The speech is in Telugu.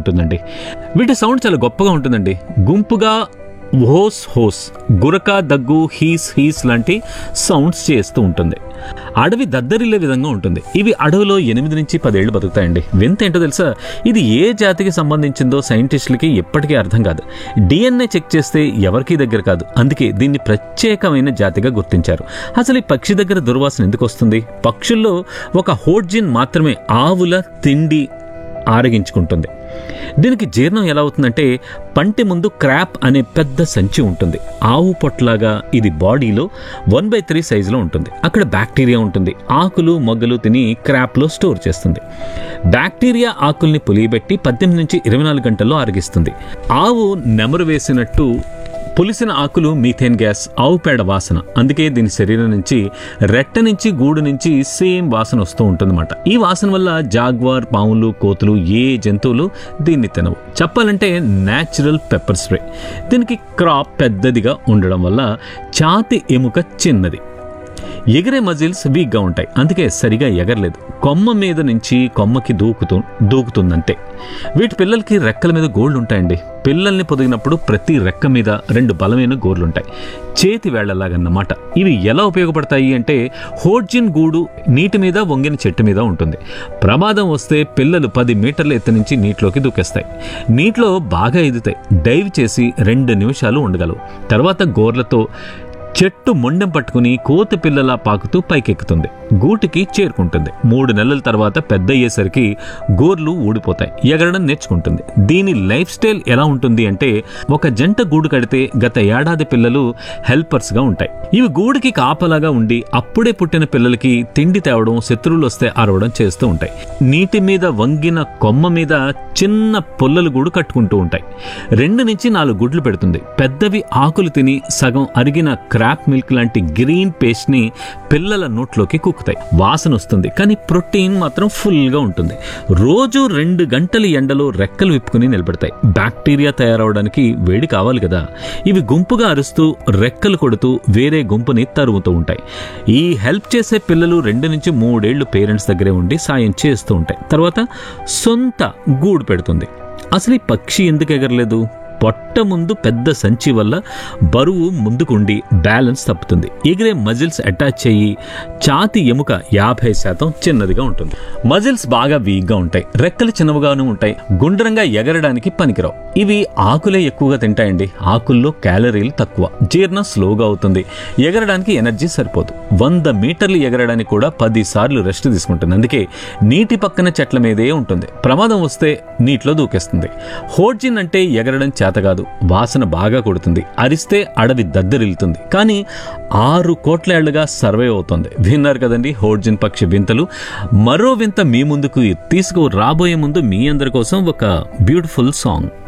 ఉంటుందండి వీటి సౌండ్ చాలా గొప్పగా ఉంటుందండి గుంపుగా హోస్ హోస్ గురక దగ్గు హీస్ హీస్ లాంటి సౌండ్స్ చేస్తూ ఉంటుంది అడవి దద్దరిల్లే విధంగా ఉంటుంది ఇవి అడవిలో ఎనిమిది నుంచి పదేళ్లు బతుకుతాయండి వింత ఏంటో తెలుసా ఇది ఏ జాతికి సంబంధించిందో సైంటిస్టులకి ఎప్పటికీ అర్థం కాదు డిఎన్ఏ చెక్ చేస్తే ఎవరికీ దగ్గర కాదు అందుకే దీన్ని ప్రత్యేకమైన జాతిగా గుర్తించారు అసలు ఈ పక్షి దగ్గర దుర్వాసన ఎందుకు వస్తుంది పక్షుల్లో ఒక హోడ్జిన్ మాత్రమే ఆవుల తిండి ఆరగించుకుంటుంది దీనికి జీర్ణం ఎలా అవుతుందంటే పంటి ముందు క్రాప్ అనే పెద్ద సంచి ఉంటుంది ఆవు పొట్లాగా ఇది బాడీలో వన్ బై త్రీ సైజులో ఉంటుంది అక్కడ బ్యాక్టీరియా ఉంటుంది ఆకులు మొగ్గలు తిని క్రాప్లో స్టోర్ చేస్తుంది బ్యాక్టీరియా ఆకుల్ని పులియబెట్టి పద్దెనిమిది నుంచి ఇరవై నాలుగు గంటల్లో అరిగిస్తుంది ఆవు నెమరు వేసినట్టు పులిసిన ఆకులు మీథేన్ గ్యాస్ ఆవు పేడ వాసన అందుకే దీని శరీరం నుంచి రెట్ట నుంచి గూడు నుంచి సేమ్ వాసన వస్తూ ఉంటుందన్నమాట ఈ వాసన వల్ల జాగ్వార్ పాములు కోతులు ఏ జంతువులు దీన్ని తినవు చెప్పాలంటే న్యాచురల్ పెప్పర్ స్ప్రే దీనికి క్రాప్ పెద్దదిగా ఉండడం వల్ల ఛాతి ఎముక చిన్నది ఎగిరే మజిల్స్ వీక్గా ఉంటాయి అందుకే సరిగా ఎగరలేదు కొమ్మ మీద నుంచి కొమ్మకి దూకుతూ దూకుతుందంతే వీటి పిల్లలకి రెక్కల మీద గోళ్ళు ఉంటాయండి పిల్లల్ని పొదిగినప్పుడు ప్రతి రెక్క మీద రెండు బలమైన గోర్లు ఉంటాయి చేతి వేళ్లలాగన్నమాట ఇవి ఎలా ఉపయోగపడతాయి అంటే హోడ్జిన్ గూడు నీటి మీద వంగిన చెట్టు మీద ఉంటుంది ప్రమాదం వస్తే పిల్లలు పది మీటర్ల ఎత్తు నుంచి నీటిలోకి దూకేస్తాయి నీటిలో బాగా ఎదుతాయి డైవ్ చేసి రెండు నిమిషాలు ఉండగలవు తర్వాత గోర్లతో చెట్టు మొండెం పట్టుకుని కోతి పిల్లలా పాకుతూ పైకెక్కుతుంది గూటికి చేరుకుంటుంది మూడు నెలల తర్వాత పెద్ద అయ్యేసరికి గోర్లు ఊడిపోతాయి ఎగరడం నేర్చుకుంటుంది దీని లైఫ్ స్టైల్ ఎలా ఉంటుంది అంటే ఒక జంట గూడు కడితే గత ఏడాది పిల్లలు హెల్పర్స్గా ఉంటాయి ఇవి గూడికి కాపలాగా ఉండి అప్పుడే పుట్టిన పిల్లలకి తిండి తేవడం శత్రువులు వస్తే అరవడం చేస్తూ ఉంటాయి నీటి మీద వంగిన కొమ్మ మీద చిన్న పొల్లలు గూడు కట్టుకుంటూ ఉంటాయి రెండు నుంచి నాలుగు గుడ్లు పెడుతుంది పెద్దవి ఆకులు తిని సగం అరిగిన క్రాప్ మిల్క్ లాంటి గ్రీన్ పేస్ట్ ని పిల్లల నోట్లోకి కుక్కుతాయి వాసన వస్తుంది కానీ ప్రోటీన్ మాత్రం ఫుల్గా ఉంటుంది రోజు రెండు గంటల ఎండలో రెక్కలు విప్పుకుని నిలబెడతాయి బ్యాక్టీరియా తయారవడానికి వేడి కావాలి కదా ఇవి గుంపుగా అరుస్తూ రెక్కలు కొడుతూ వేరే గుంపుని తరుముతూ ఉంటాయి ఈ హెల్ప్ చేసే పిల్లలు రెండు నుంచి మూడేళ్లు పేరెంట్స్ దగ్గరే ఉండి సాయం చేస్తూ ఉంటాయి తర్వాత సొంత గూడు పెడుతుంది అసలు ఈ పక్షి ఎందుకు ఎగరలేదు పొట్ట ముందు పెద్ద సంచి వల్ల బరువు ముందుకుండి బ్యాలెన్స్ తప్పుతుంది ఎగిరే మజిల్స్ అటాచ్ అయ్యి ఛాతి ఎముక యాభై శాతం చిన్నదిగా ఉంటుంది మజిల్స్ బాగా వీక్గా ఉంటాయి రెక్కలు చిన్నవిగాను ఉంటాయి గుండ్రంగా ఎగరడానికి పనికిరావు ఇవి ఆకులే ఎక్కువగా తింటాయండి ఆకుల్లో క్యాలరీలు తక్కువ జీర్ణం స్లోగా అవుతుంది ఎగరడానికి ఎనర్జీ సరిపోదు వంద మీటర్లు ఎగరడానికి కూడా పది సార్లు రెస్ట్ తీసుకుంటుంది అందుకే నీటి పక్కన చెట్ల మీదే ఉంటుంది ప్రమాదం వస్తే నీటిలో దూకేస్తుంది హోడ్జిన్ అంటే ఎగరడం చేత కాదు వాసన బాగా కొడుతుంది అరిస్తే అడవి దద్దరిల్లుతుంది కానీ ఆరు కోట్ల ఏళ్లుగా సర్వే అవుతుంది విన్నారు కదండి హోడ్జిన్ పక్షి వింతలు మరో వింత మీ ముందుకు తీసుకు రాబోయే ముందు మీ అందరి కోసం ఒక బ్యూటిఫుల్ సాంగ్